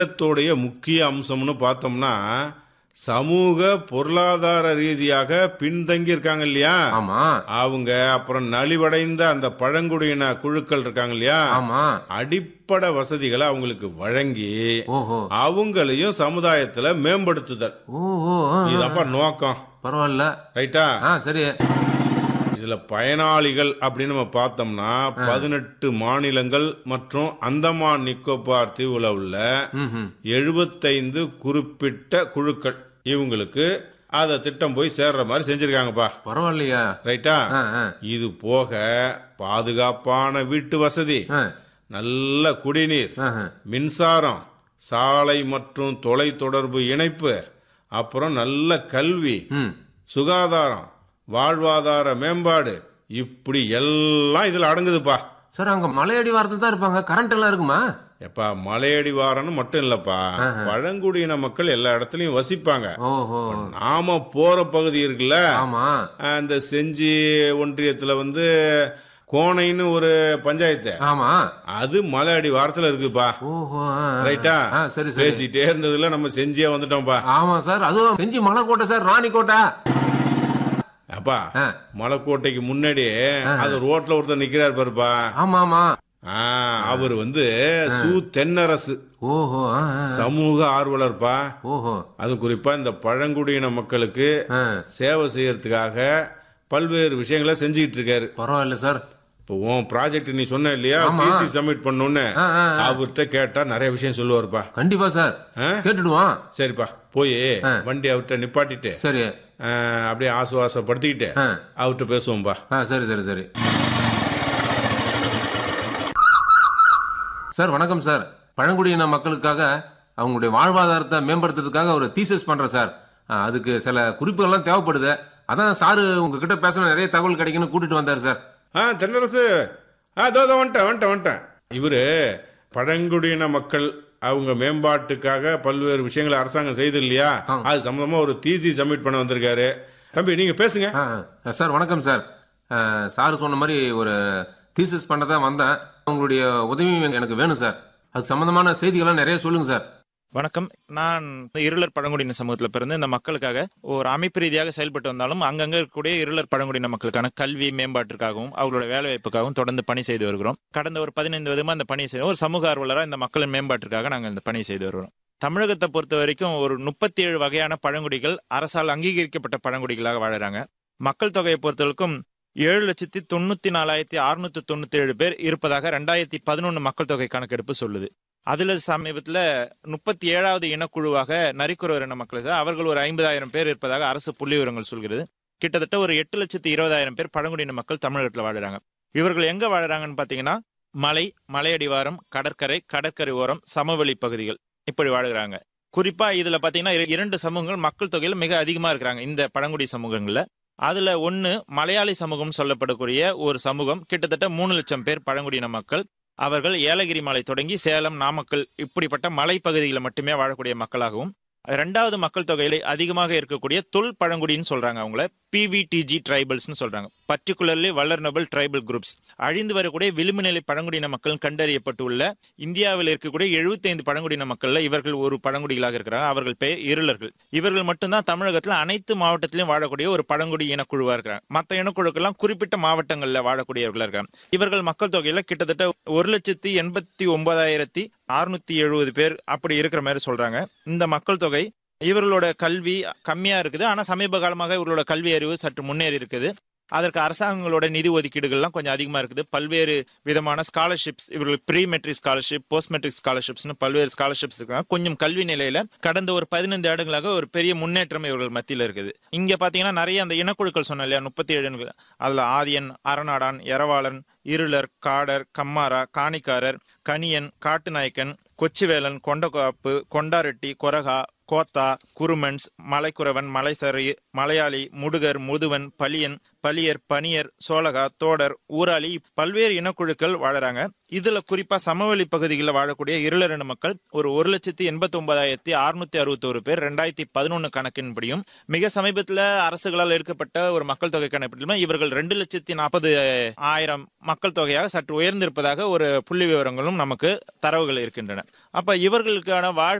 திட்டத்துடைய முக்கிய அம்சம்னு பார்த்தோம்னா சமூக பொருளாதார ரீதியாக பின்தங்கி இருக்காங்க இல்லையா ஆமா அவங்க அப்புறம் நலிவடைந்த அந்த பழங்குடியின குழுக்கள் இருக்காங்க இல்லையா ஆமா அடிப்படை வசதிகளை அவங்களுக்கு வழங்கி ஓஹோ அவங்களையும் சமுதாயத்துல மேம்படுத்துதல் ஓஹோ ஆ, ஆ. இதுதான்ப்பா நோக்கம் பரவாயில்ல ரைட்டா ஆ சரி இதுல பயனாளிகள் அப்படின்னு நம்ம பார்த்தோம்னா பதினெட்டு மாநிலங்கள் மற்றும் அந்தமான் நிக்கோபார் தீவுல உள்ள ம் ம் எழுபத்தைந்து குறிப்பிட்ட குழுக்கள் இவங்களுக்கு அத திட்டம் போய் சேர்ற மாதிரி செஞ்சிருக்காங்கப்பா பரவாயில்லையா ரைட்டா ஆ ஆ இது போக பாதுகாப்பான வீட்டு வசதி ஆ நல்ல குடிநீர் ஆ, ஆ. மின்சாரம் சாலை மற்றும் தொலைத்தொடர்பு இணைப்பு அப்புறம் நல்ல கல்வி ம் சுகாதாரம் வாழ்வாதார மேம்பாடு இப்படி எல்லாம் இதுல அடங்குதுப்பா சார் அங்க மலையடி வாரத்தில் தான் இருப்பாங்க கரண்ட் எல்லாம் இருக்குமா எப்பா மலையடிவாரன்னு மட்டும் இல்லப்பா பழங்குடியின மக்கள் எல்லா இடத்துலயும் வசிப்பாங்க ஓஹோ நாம போற பகுதி இருக்குல்ல ஆமா அந்த செஞ்சி ஒன்றியத்துல வந்து கோணைன்னு ஒரு பஞ்சாயத்து ஆமா அது மலை அடி வாரத்துல இருக்குப்பா ஓஹோ ஆ, ஆ. ரைட்டா ஆ சரி சரி பேசிட்டே இருந்ததுல நம்ம செஞ்சியே வந்துட்டோம்ப்பா ஆமா சார் அதுவும் செஞ்சு மலைக்கோட்டை சார் ராணிக்கோட்டை அப்பா ஆ. மலைக்கோட்டைக்கு முன்னாடி அது ரோட்ல ஒருத்தர் நிக்கிறாரு பாருப்பா ஆமா ஆமா ஆ, அவர் வந்து சு தென்னரசு ஓஹோ ஆ, ஆ. சமூக ஆர்வலர்ப்பா ஓஹோ அது குறிப்பா இந்த பழங்குடியின மக்களுக்கு ஆ சேவை செய்யறதுக்காக பல்வேறு விஷயங்களை செஞ்சுக்கிட்டு இருக்காரு பரவாயில்ல சார் இப்போ உன் ப்ராஜெக்ட் நீ சொன்ன இல்லையா ஆமா. டிசி சப்மிட் பண்ணணும்னு ஆ, ஆ, ஆ. அவர்கிட்ட கேட்டா நிறைய விஷயம் சொல்லுவாருப்பா கண்டிப்பா சார் ஆ? கேட்டுடுவான் சரிப்பா போய் வண்டி அவர்கிட்ட நிப்பாட்டிட்டு சரி ஆ, அப்படியே ஆசுவாசப்படுத்திக்கிட்டு ஆ அவர்கிட்ட பேசுவோம்பா ஆ சரி சரி சரி சார் வணக்கம் சார் பழங்குடியின மக்களுக்காக அவங்களுடைய வாழ்வாதாரத்தை மேம்படுத்துறதுக்காக ஒரு தீசஸ் பண்றேன் சார் ஆ, அதுக்கு சில குறிப்புகள்லாம் தேவைப்படுது அதான் சாரு உங்ககிட்ட பேசணும் நிறைய தகவல் கிடைக்குன்னு கூட்டிட்டு வந்தார் சார் ஆ தென்னரசு ஆ தோ தோ, வந்துட்டேன் வந்துட்டேன் வந்துட்டேன் இவரு பழங்குடியின மக்கள் அவங்க மேம்பாட்டுக்காக பல்வேறு விஷயங்களை அரசாங்கம் செய்து இல்லையா அது சம்பந்தமா ஒரு தீசி சப்மிட் பண்ண வந்திருக்காரு தம்பி நீங்க பேசுங்க ஆ, ஆ, சார் வணக்கம் சார் ஆ, சார் சொன்ன மாதிரி ஒரு தீசஸ் பண்ண தான் வந்தேன் உங்களுடைய உதவியும் எனக்கு வேணும் சார் அது சம்பந்தமான செய்திகள்லாம் நிறைய சொல்லுங்க சார் வணக்கம் நான் இருளர் பழங்குடியின சமூகத்தில் பிறந்து இந்த மக்களுக்காக ஒரு அமைப்பு ரீதியாக செயல்பட்டு வந்தாலும் அங்கங்க இருக்கக்கூடிய இருளர் பழங்குடியின மக்களுக்கான கல்வி மேம்பாட்டிற்காகவும் அவங்களோட வேலைவாய்ப்புக்காகவும் தொடர்ந்து பணி செய்து வருகிறோம் கடந்த ஒரு பதினைந்து விதமா இந்த பணி செய்து ஒரு சமூக ஆர்வலராக இந்த மக்களின் மேம்பாட்டிற்காக நாங்கள் இந்த பணி செய்து வருகிறோம் தமிழகத்தை பொறுத்த வரைக்கும் ஒரு முப்பத்தி ஏழு வகையான பழங்குடிகள் அரசால் அங்கீகரிக்கப்பட்ட பழங்குடிகளாக வாழுறாங்க மக்கள் தொகையை பொறுத்தவரைக்கும் ஏழு லட்சத்தி தொண்ணூத்தி நாலாயிரத்தி அறுநூத்தி தொண்ணூத்தி ஏழு பேர் இருப்பதாக ரெண்டாயிரத்தி பதினொன்று மக்கள் தொகை கணக்கெடுப்பு சொல்லுது அதுல சமீபத்துல முப்பத்தி ஏழாவது இனக்குழுவாக நரிக்குறவர் இன மக்கள் சார், அவர்கள் ஒரு ஐம்பதாயிரம் பேர் இருப்பதாக அரசு புள்ளி விவரங்கள் சொல்கிறது கிட்டத்தட்ட ஒரு எட்டு லட்சத்தி இருபதாயிரம் பேர் பழங்குடியின மக்கள் தமிழகத்தில் வாழுறாங்க இவர்கள் எங்க வாழுறாங்கன்னு பாத்தீங்கன்னா மலை மலையடிவாரம் கடற்கரை கடற்கரை ஓரம் சமவெளி பகுதிகள் இப்படி வாழுகிறாங்க குறிப்பா இதுல பாத்தீங்கன்னா இர- இரண்டு சமூகங்கள் மக்கள் தொகையில மிக அதிகமா இருக்கிறாங்க இந்த பழங்குடி சமூகங்கள்ல அதுல ஒன்னு மலையாளி சமூகம் சொல்லப்படக்கூடிய ஒரு சமூகம் கிட்டத்தட்ட மூணு லட்சம் பேர் பழங்குடியின மக்கள் அவர்கள் ஏலகிரி மலை தொடங்கி சேலம் நாமக்கல் இப்படிப்பட்ட மலைப்பகுதிகளில் மட்டுமே வாழக்கூடிய மக்களாகவும் ரெண்டாவது மக்கள் தொகையில அதிகமாக இருக்கக்கூடிய தொல் பழங்குடின்னு சொல்றாங்க அவங்கள பிவிடிஜி ட்ரைபல்ஸ்னு சொல்றாங்க பர்டிகுலர்லி வல்லர்னபிள் ட்ரைபல் குரூப்ஸ் அழிந்து வரக்கூடிய விளிம்புநிலை பழங்குடியின மக்கள் கண்டறியப்பட்டுள்ள இந்தியாவில் இருக்கக்கூடிய 75 பழங்குடியின மக்கள்ல இவர்கள் ஒரு பழங்குடிகளாக இருக்கிறாங்க அவர்கள் பெயர் இருளர்கள் இவர்கள் மட்டும்தான் தமிழகத்துல அனைத்து மாவட்டத்திலும் வாழக்கூடிய ஒரு பழங்குடி இனக்குழுவா இருக்கிறாங்க மற்ற இனக்குழுக்கெல்லாம் குறிப்பிட்ட மாவட்டங்கள்ல வாழக்கூடியவர்களா இருக்காங்க இவர்கள் மக்கள் தொகையில கிட்டத்தட்ட ஒரு லட்சத்தி எண்பத்தி ஒன்பதாயிரத்தி அறுநூத்தி எழுபது பேர் அப்படி இருக்கிற மாதிரி சொல்றாங்க இந்த மக்கள் தொகை இவர்களோட கல்வி கம்மியா இருக்குது ஆனா சமீப காலமாக இவர்களோட கல்வி அறிவு சற்று முன்னேறி இருக்குது அதற்கு அரசாங்கங்களோட நிதி ஒதுக்கீடுகள்லாம் கொஞ்சம் அதிகமா இருக்குது பல்வேறு விதமான ஸ்காலர்ஷிப்ஸ் இவர்களுக்கு pre matric scholarship post matric ஸ்காலர்ஷிப்ஸ்னு பல்வேறு ஸ்காலர்ஷிப்ஸ் இருக்காங்க கொஞ்சம் கல்வி நிலையில கடந்த ஒரு பதினைந்து ஆண்டுகளாக ஒரு பெரிய முன்னேற்றம் இவர்கள் மத்தியில் இருக்குது இங்க பாத்தீங்கன்னா நிறைய அந்த இனக்குழுக்கள் சொன்ன இல்லையா முப்பத்தி ஏழு அதுல ஆதியன் அரணாடான் எரவாளன் இருளர் காடர் கம்மாரா காணிக்காரர் கணியன் காட்டுநாயக்கன் கொச்சிவேலன் கொண்டகாப்பு கொண்டாரெட்டி கொரகா கோத்தா குருமன்ஸ் மலைக்குறவன் மலைசரி மலையாளி முடுகர் முதுவன் பலியன் பலியர் பனியர் சோழகா தோடர் ஊராளி பல்வேறு இனக்குழுக்கள் வாழறாங்க இதுல குறிப்பா சமவெளி பகுதிகளில் வாழக்கூடிய இருளரின மக்கள் ஒரு ஒரு லட்சத்தி எண்பத்தி ஒன்பதாயிரத்தி அறுநூத்தி அறுபத்தோரு பேர் ரெண்டாயிரத்தி பதினொன்னு கணக்கின்படியும் மிக சமீபத்தில் அரசுகளால் எடுக்கப்பட்ட ஒரு மக்கள் தொகை கணக்கிலும் இவர்கள் ரெண்டு லட்சத்தி நாற்பது ஆயிரம் மக்கள் தொகையாக சற்று உயர்ந்திருப்பதாக ஒரு புள்ளி விவரங்களும் நமக்கு தரவுகள் இருக்கின்றன அப்ப இவர்களுக்கான வாழ்